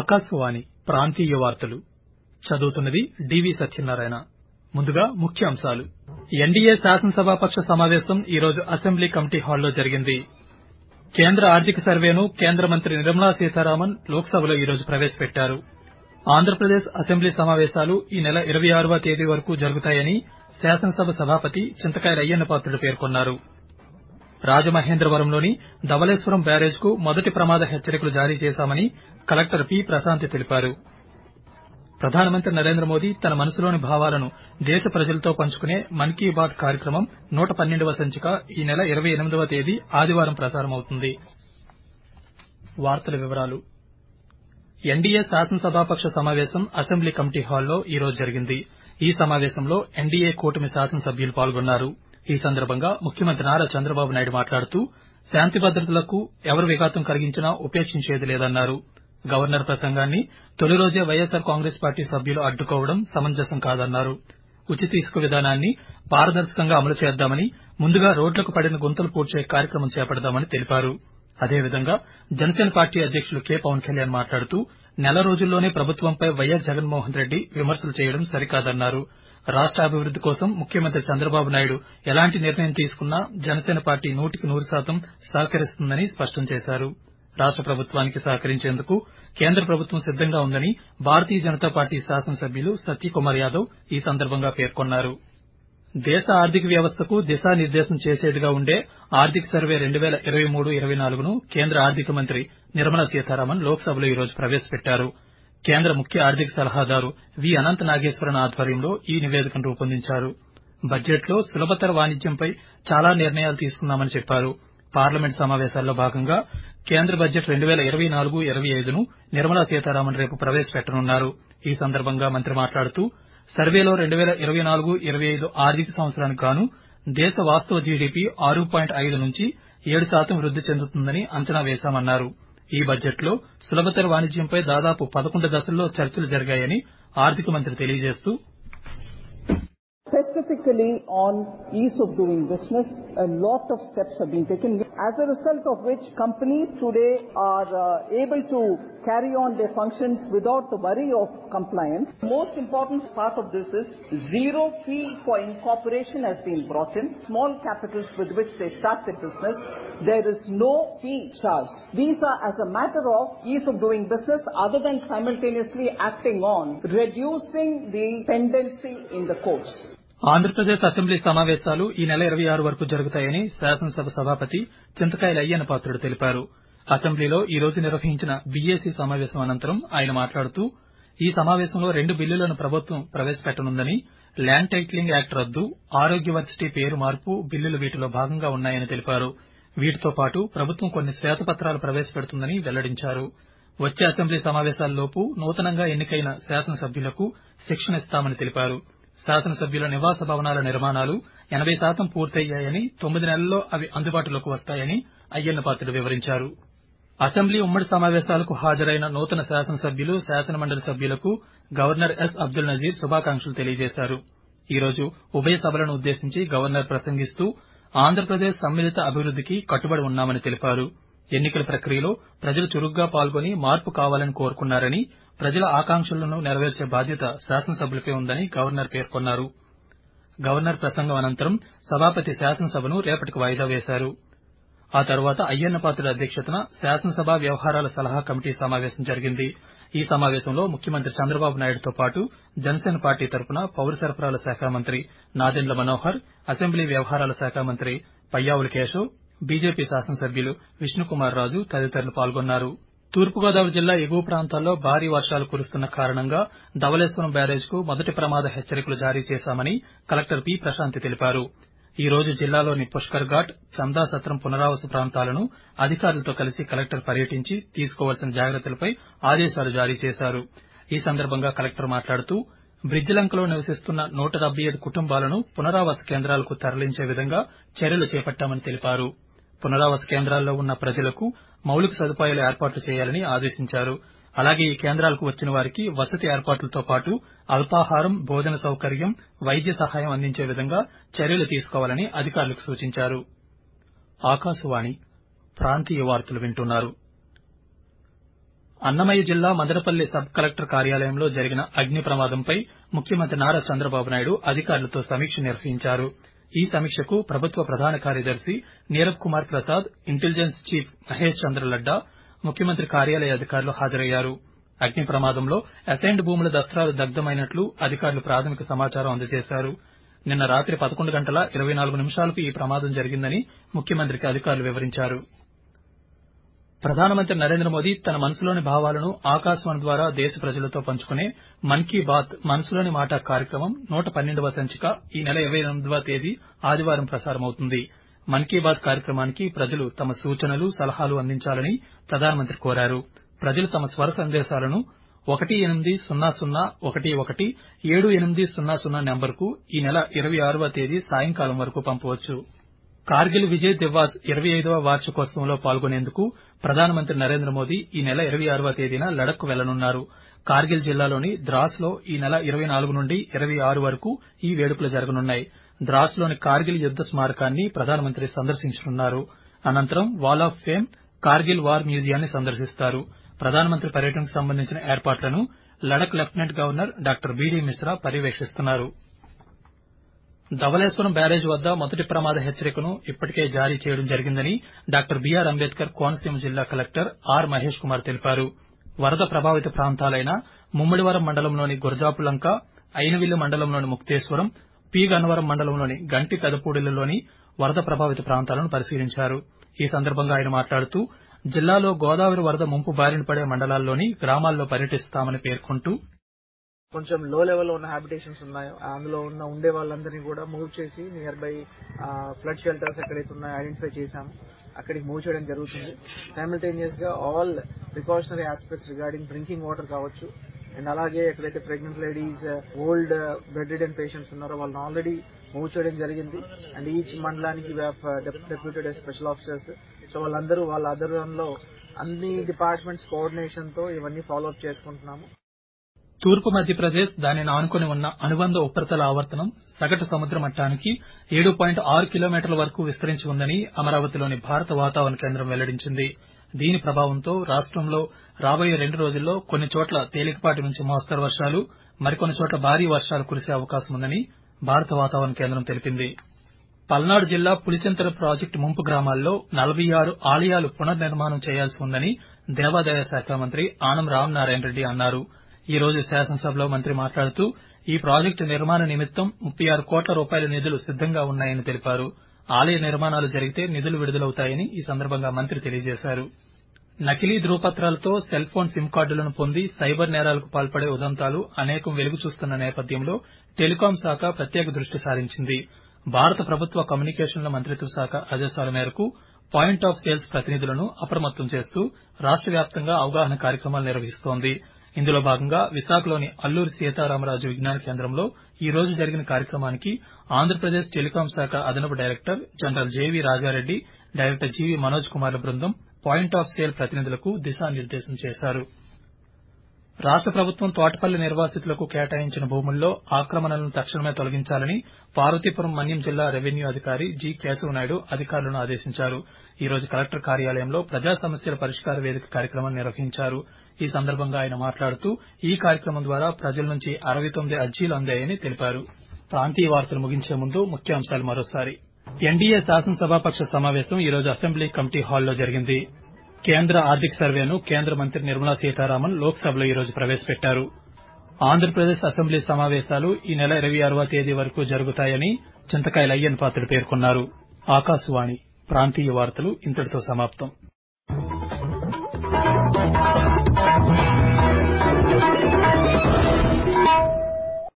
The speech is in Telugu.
ఆకాశవాణి ప్రాంతీయ వార్తలు చదువుతున్నది డివి సత్యనారాయణ ముందుగా ముఖ్యాంశాలు ఎన్డీఏ శాసనసభాపక్ష సమావేశం ఈరోజు అసెంబ్లీ కమిటీ హాల్లో జరిగింది కేంద్ర ఆర్థిక సర్వేను కేంద్ర మంత్రి నిర్మలా సీతారామన్ లోక్సభలో ఈరోజు ప్రవేశపెట్టారు ఆంధ్రప్రదేశ్ అసెంబ్లీ సమావేశాలు ఈ నెల ఇరవై ఆరవ తేదీ వరకు జరుగుతాయని శాసనసభ సభాపతి చింతకాయల అయ్యన్నపాత్రుడు పేర్కొన్నారు రాజమహేంద్రవరంలోని ధవళేశ్వరం బ్యారేజ్కు మొదటి ప్రమాద హెచ్చరికలు జారీ చేశామని కలెక్టర్ పి ప్రశాంతి తెలిపారు ప్రధానమంత్రి నరేంద్ర మోదీ తన మనసులోని భావాలను దేశ ప్రజలతో పంచుకునే మన్ కీ బాత్ కార్యక్రమం నూట పన్నెండవ సంచిక ఈ నెల ఇరవై ఎనిమిదవ తేదీ ఆదివారం ప్రసారమవుతుంది ఎన్డీఏ శాసనసభాపక్ష సమావేశం అసెంబ్లీ కమిటీ హాల్లో ఈరోజు జరిగింది ఈ సమావేశంలో ఎన్డీఏ కూటమి శాసనసభ్యులు పాల్గొన్నారు ఈ సందర్భంగా ముఖ్యమంత్రి నారా చంద్రబాబు నాయుడు మాట్లాడుతూ శాంతి భద్రతలకు ఎవరు విఘాతం కలిగించినా ఉపేక్షించేది లేదన్నారు గవర్నర్ ప్రసంగాన్ని తొలి రోజే వైఎస్సార్ కాంగ్రెస్ పార్టీ సభ్యులు అడ్డుకోవడం సమంజసం కాదన్నారు ఉచిత ఇసుక విధానాన్ని పారదర్శకంగా అమలు చేద్దామని ముందుగా రోడ్లకు పడిన గుంతలు పూడ్చే కార్యక్రమం చేపడదామని తెలిపారు అదేవిధంగా జనసేన పార్టీ అధ్యకులు కె పవన్ కళ్యాణ్ మాట్లాడుతూ నెల రోజుల్లోనే ప్రభుత్వంపై వైఎస్ జగన్మోహన్ రెడ్డి విమర్శలు చేయడం సరికాదన్నారు రాష్ట అభివృద్ది కోసం ముఖ్యమంత్రి చంద్రబాబు నాయుడు ఎలాంటి నిర్ణయం తీసుకున్నా జనసేన పార్టీ నూటికి నూరు శాతం సహకరిస్తుందని స్పష్టం చేశారు రాష్ట ప్రభుత్వానికి సహకరించేందుకు కేంద్ర ప్రభుత్వం సిద్దంగా ఉందని భారతీయ జనతా పార్టీ శాసనసభ్యులు సత్యకుమార్ యాదవ్ ఈ సందర్భంగా పేర్కొన్నారు దేశ ఆర్థిక వ్యవస్థకు దిశానిర్దేశం చేసేదిగా ఉండే ఆర్థిక సర్వే రెండు పేల ఇరవై మూడు ఇరవై నాలుగును కేంద్ర ఆర్థిక మంత్రి నిర్మలా సీతారామన్ లోక్సభలో ఈరోజు ప్రవేశపెట్టారు కేంద్ర ముఖ్య ఆర్థిక సలహాదారు వి అనంత నాగేశ్వరన్ ఆధ్వర్యంలో ఈ నివేదికను రూపొందించారు బడ్జెట్లో సులభతర వాణిజ్యంపై చాలా నిర్ణయాలు తీసుకున్నామని చెప్పారు పార్లమెంట్ సమావేశాల్లో భాగంగా కేంద్ర బడ్జెట్ రెండు పేల ఇరవై నాలుగు ఇరవై ఐదును నిర్మలా సీతారామన్ రేపు ప్రవేశపెట్టనున్నారు ఈ సందర్భంగా మంత్రి మాట్లాడుతూ సర్వేలో రెండు పేల ఇరవై నాలుగు ఇరవై ఐదు ఆర్థిక సంవత్సరానికి గాను దేశ వాస్తవ జీడీపీ ఆరు పాయింట్ ఐదు నుంచి ఏడు శాతం వృద్ది చెందుతుందని అంచనా వేశామన్నారు ఈ బడ్జెట్లో సులభతర వాణిజ్యంపై దాదాపు పదకొండు దశల్లో చర్చలు జరిగాయని ఆర్థిక మంత్రి తెలియజేస్తూ specifically on ease of doing business, a lot of steps have been taken, as a result of which companies today are uh, able to carry on their functions without the worry of compliance. The most important part of this is zero fee for incorporation has been brought in. Small capitals with which they start their business, there is no fee charged. These are as a matter of ease of doing business other than simultaneously acting on reducing the pendency in the courts. Andhra Pradesh assembly సమావేశాలు ఈ నెల ఇరవై ఆరు వరకు జరుగుతాయని శాసనసభ సభాపతి చింతకాయల అయ్యన్న పాత్రుడు తెలిపారు అసెంబ్లీలో ఈ రోజు నిర్వహించిన బీఏసీ సమావేశం అనంతరం ఆయన మాట్లాడుతూ ఈ సమావేశంలో రెండు బిల్లులను ప్రభుత్వం ప్రవేశపెట్టనుందని ల్యాండ్ టైటిలింగ్ యాక్ట్ రద్దు ఆరోగ్య వర్సిటీ పేరు మార్పు బిల్లులు వీటిలో భాగంగా ఉన్నాయని తెలిపారు వీటితో పాటు ప్రభుత్వం కొన్ని శ్వేతపత్రాలు ప్రవేశపెడుతుందని వెల్లడించారు వచ్చే అసెంబ్లీ సమావేశాల్లోపు నూతనంగా ఎన్నికైన శాసనసభ్యులకు శిక్షణ ఇస్తామని తెలిపారు శాసనసభ్యుల నివాస భవనాల నిర్మాణాలు ఎనబై శాతం పూర్తయ్యాయని తొమ్మిది నెలల్లో అవి అందుబాటులోకి వస్తాయని అయ్యన్నపాత్రుడు వివరించారు అసెంబ్లీ ఉమ్మడి సమావేశాలకు హాజరైన నూతన శాసనసభ్యులు శాసనమండలి సభ్యులకు గవర్నర్ ఎస్ అబ్దుల్ నజీర్ శుభాకాంక్షలు తెలియజేశారు ఈ రోజు ఉభయ సభలను ఉద్దేశించి గవర్నర్ ప్రసంగిస్తూ ఆంధ్రప్రదేశ్ సమ్మిళిత అభివృద్దికి కట్టుబడి ఉన్నామని తెలిపారు ఎన్నికల ప్రక్రియలో ప్రజలు చురుగ్గా పాల్గొని మార్పు కావాలని కోరుకున్నారని ప్రజల ఆకాంక్షలను నెరవేర్చే బాధ్యత శాసనసభ్యులపై ఉందని గవర్నర్ పేర్కొన్నారు గవర్నర్ ప్రసంగం అనంతరం సభాపతి శాసనసభను రేపటికి వాయిదా వేశారు ఆ తర్వాత అయ్యన్నపాత్రుడి అధ్యక్షతన శాసనసభ వ్యవహారాల సలహా కమిటీ సమావేశం జరిగింది ఈ సమావేశంలో ముఖ్యమంత్రి చంద్రబాబు నాయుడుతో పాటు జనసేన పార్టీ తరపున పౌర సరఫరాల శాఖ మంత్రి నాదెండ్ల మనోహర్ అసెంబ్లీ వ్యవహారాల శాఖ మంత్రి పయ్యావుల కేశవ్ బీజేపీ శాసనసభ్యులు విష్ణుకుమార్ రాజు తదితరులు పాల్గొన్నారు తూర్పుగోదావరి జిల్లా ఎగువ ప్రాంతాల్లో భారీ వర్షాలు కురుస్తున్న కారణంగా ధవళేశ్వరం బ్యారేజ్కు మొదటి ప్రమాద హెచ్చరికలు జారీ చేశామని కలెక్టర్ పి ప్రశాంతి తెలిపారు ఈ రోజు జిల్లాలోని పుష్కర్ ఘాట్ చందా సత్రం పునరావాస ప్రాంతాలను అధికారులతో కలిసి కలెక్టర్ పర్యటించి తీసుకోవాల్సిన జాగ్రత్తలపై ఆదేశాలు జారీ చేశారు ఈ సందర్భంగా కలెక్టర్ మాట్లాడుతూ బ్రిడ్జిలంకలో నివసిస్తున్న నూట డెబ్బై ఐదు కుటుంబాలను పునరావాస కేంద్రాలకు తరలించే విధంగా చర్యలు చేపట్టామని తెలిపారు పునరావాస కేంద్రాల్లో ఉన్న ప్రజలకు మౌలిక సదుపాయాలు ఏర్పాట్లు చేయాలని ఆదేశించారు అలాగే ఈ కేంద్రాలకు వచ్చిన వారికి వసతి ఏర్పాట్లతో పాటు అల్పాహారం భోజన సౌకర్యం వైద్య సహాయం అందించే విధంగా చర్యలు తీసుకోవాలని అధికారులకు సూచించారు ఆకాశవాణి ప్రాంతీయ వార్తలు వింటున్నారు అన్నమయ్య జిల్లా మదనపల్లి సబ్ కలెక్టర్ కార్యాలయంలో జరిగిన అగ్ని ప్రమాదంపై ముఖ్యమంత్రి నారా చంద్రబాబు నాయుడు అధికారులతో సమీక్ష నిర్వహించారు ఈ సమీక్షకు ప్రభుత్వ ప్రధాన కార్యదర్శి నీరబ్ కుమార్ ప్రసాద్ ఇంటెలిజెన్స్ చీఫ్ మహేష్ చంద్ర లడ్డా ముఖ్యమంత్రి కార్యాలయ అధికారులు హాజరయ్యారు అగ్ని ప్రమాదంలో అసైన్డ్ భూముల దస్త్రాలు దగ్ధమైనట్లు అధికారులు ప్రాథమిక సమాచారం అందజేశారు నిన్న రాత్రి పదకొండు గంటల ఇరవై నాలుగు నిమిషాలకు ఈ ప్రమాదం జరిగిందని ముఖ్యమంత్రికి అధికారులు వివరించారు ప్రధానమంత్రి నరేంద్ర మోదీ తన మనసులోని భావాలను ఆకాశవాణి ద్వారా దేశ ప్రజలతో పంచుకునే మన్ కీ బాత్ మనసులోని మాట కార్యక్రమం నూట పన్నెండవ సంచిక ఈ నెల ఇరవై ఎనిమిదవ తేదీ ఆదివారం ప్రసారమవుతుంది మన్ కీ బాత్ కార్యక్రమానికి ప్రజలు తమ సూచనలు సలహాలు అందించాలని ప్రధానమంత్రి కోరారు ప్రజలు తమ స్వర సందేశాలను ఒకటి ఎనిమిది సున్నా సున్నా ఒకటి ఒకటి ఏడు ఎనిమిది సున్నా సున్నా నెంబర్కు ఈ నెల ఇరవై ఆరవ తేదీ సాయంకాలం వరకు పంపవచ్చు కార్గిల్ విజయ్ దివాస్ ఇరవై ఐదవ వార్షికోత్సవంలో పాల్గొనేందుకు ప్రధానమంత్రి నరేంద్ర మోదీ ఈ నెల ఇరవై ఆరవ తేదీన లడక్ వెళ్లనున్నారు కార్గిల్ జిల్లాలోని ద్రాస్ లో ఈ నెల ఇరవై నాలుగు నుండి ఇరవై ఆరు వరకు ఈ వేడుకలు జరగనున్నాయి ద్రాస్ లోని కార్గిల్ యుద్ద స్మారకాన్ని ప్రధానమంత్రి సందర్శించనున్నారు అనంతరం wall of fame Kargil war మ్యూజియాన్ని సందర్శిస్తారు ప్రధానమంత్రి పర్యటనకు సంబంధించిన ఏర్పాట్లను Ladakh lieutenant governor doctor B D Mishra పర్యవేక్షిస్తున్నారు ధవళేశ్వరం బ్యారేజ్ వద్ద మొదటి ప్రమాద హెచ్చరికను ఇప్పటికే జారీ చేయడం జరిగిందని డాక్టర్ బీఆర్ అంబేద్కర్ కోనసీమ జిల్లా కలెక్టర్ ఆర్ మహేష్ కుమార్ తెలిపారు వరద ప్రభావిత ప్రాంతాలైన ముమ్మడివరం మండలంలోని గురజాపులంక అయినవిల్లు మండలంలోని ముక్తేశ్వరం పి గన్నవరం మండలంలోని గంటి పెదపూడిలలోని వరద ప్రభావిత ప్రాంతాలను పరిశీలించారు ఈ సందర్భంగా ఆయన మాట్లాడుతూ జిల్లాలో గోదావరి వరద ముంపు బారిన పడే మండలాల్లోని గ్రామాల్లో పర్యటిస్తామని పేర్కొంటూ కొంచెం లో లెవెల్ ఉన్న హ్యాబిటేషన్స్ ఉన్నాయో అందులో ఉన్న ఉండే వాళ్ళందరినీ కూడా మూవ్ చేసి నియర్ బై ఫ్లడ్ షెల్టర్స్ ఎక్కడైతే ఉన్నాయో ఐడెంటిఫై చేశాము అక్కడికి మూవ్ చేయడం జరుగుతుంది సైమిల్టేనియస్ గా all precautionary aspects regarding drinking water కావచ్చు అండ్ అలాగే ఎక్కడైతే pregnant ladies old bedridden patients ఉన్నారో వాళ్ళని ఆల్రెడీ మూవ్ చేయడం జరిగింది అండ్ ఈచ్ మండలానికి డెప్యూటెడ్ స్పెషల్ ఆఫీసర్స్ సో వాళ్ళందరూ వాళ్ళ ఆధ్వర్యంలో అన్ని డిపార్ట్మెంట్స్ కోఆర్డినేషన్ తో ఇవన్నీ ఫాలో అప్ చేసుకుంటున్నాము తూర్పు మధ్యప్రదేశ్ దానిని ఆనుకుని ఉన్న అనుబంధ ఉపరితల ఆవర్తనం సగటు సముద్ర మట్టానికి ఏడు పాయింట్ ఆరు కిలోమీటర్ల వరకు విస్తరించి ఉందని అమరావతిలోని భారత వాతావరణ కేంద్రం వెల్లడించింది దీని ప్రభావంతో రాష్టంలో రాబోయే రెండు రోజుల్లో కొన్ని చోట్ల తేలికపాటి నుంచి మోస్తరు వర్షాలు మరికొన్ని చోట్ల భారీ వర్షాలు కురిసే అవకాశం ఉందని భారత వాతావరణ కేంద్రం తెలిపింది పల్నాడు జిల్లా పులిచింతల ప్రాజెక్టు ముంపు గ్రామాల్లో నలభై ఆరు ఆలయాలు పునర్నిర్మాణం చేయాల్సి ఉందని దేవాదాయ శాఖ మంత్రి ఆనం రామనారాయణ రెడ్డి అన్నారు ఈ రోజు శాసనసభలో మంత్రి మాట్లాడుతూ ఈ ప్రాజెక్టు నిర్మాణ నిమిత్తం ముప్పై ఆరు కోట్ల రూపాయల నిధులు సిద్దంగా ఉన్నాయని తెలిపారు ఆలయ నిర్మాణాలు జరిగితే నిధులు విడుదలవుతాయని ఈ సందర్భంగా మంత్రి తెలియజేశారు నకిలీ ధృవపత్రాలతో సెల్ ఫోన్ సిమ్ కార్డులను పొంది సైబర్ నేరాలకు పాల్పడే ఉదంతాలు అనేకం వెలుగు చూస్తున్న నేపథ్యంలో టెలికాం శాఖ ప్రత్యేక దృష్టి సారించింది భారత ప్రభుత్వ కమ్యూనికేషన్ల మంత్రిత్వ శాఖ ఆదేశాల మేరకు పాయింట్ ఆఫ్ సేల్స్ ప్రతినిధులను అప్రమత్తం చేస్తూ రాష్ట వ్యాప్తంగా అవగాహన కార్యక్రమాలు నిర్వహిస్తోంది ఇందులో భాగంగా విశాఖలోని అల్లూరి సీతారామరాజు విజ్ఞాన కేంద్రంలో ఈ రోజు జరిగిన కార్యక్రమానికి ఆంధ్రప్రదేశ్ టెలికాం శాఖ అదనపు director general J V Raja Reddy director G V Manoj కుమార్ల బృందం పాయింట్ ఆఫ్ సేల్ ప్రతినిధులకు దిశానిర్దేశం చేశారు రాష్ట ప్రభుత్వం తోటపల్లి నిర్వాసితులకు కేటాయించిన భూముల్లో ఆక్రమణలను తక్షణమే తొలగించాలని పార్వతీపురం మన్యం జిల్లా రెవెన్యూ అధికారి జి కేశవనాయుడు అధికారులను ఆదేశించారు ఈ రోజు కలెక్టర్ కార్యాలయంలో ప్రజా సమస్యల పరిష్కార వేదిక కార్యక్రమం నిర్వహించారు ఈ సందర్భంగా ఆయన మాట్లాడుతూ ఈ కార్యక్రమం ద్వారా ప్రజల నుంచి అరవై తొమ్మిది అర్జీలు అందాయని తెలిపారు ప్రాంతీయ వార్తలు ముగించే ముందు ముఖ్యాంశాలు మరోసారి ఎన్డీఏ శాసనసభాపక్ష సమావేశం ఈ రోజు అసెంబ్లీ కమిటీ హాల్లో జరిగింది కేంద్ర ఆర్థిక సర్వేను కేంద్ర మంత్రి నిర్మలా సీతారామన్ లోక్సభలో ఈ రోజు ప్రవేశపెట్టారు ఆంధ్రప్రదేశ్ అసెంబ్లీ సమావేశాలు ఈ నెల ఇరవై ఆరవ తేదీ వరకు జరుగుతాయని చింతకాయల అయ్యన్ పాత్రుడు పేర్కొన్నారు ఆకాశవాణి ప్రాంతీయ వార్తలు ఇంతటితో సమాప్తం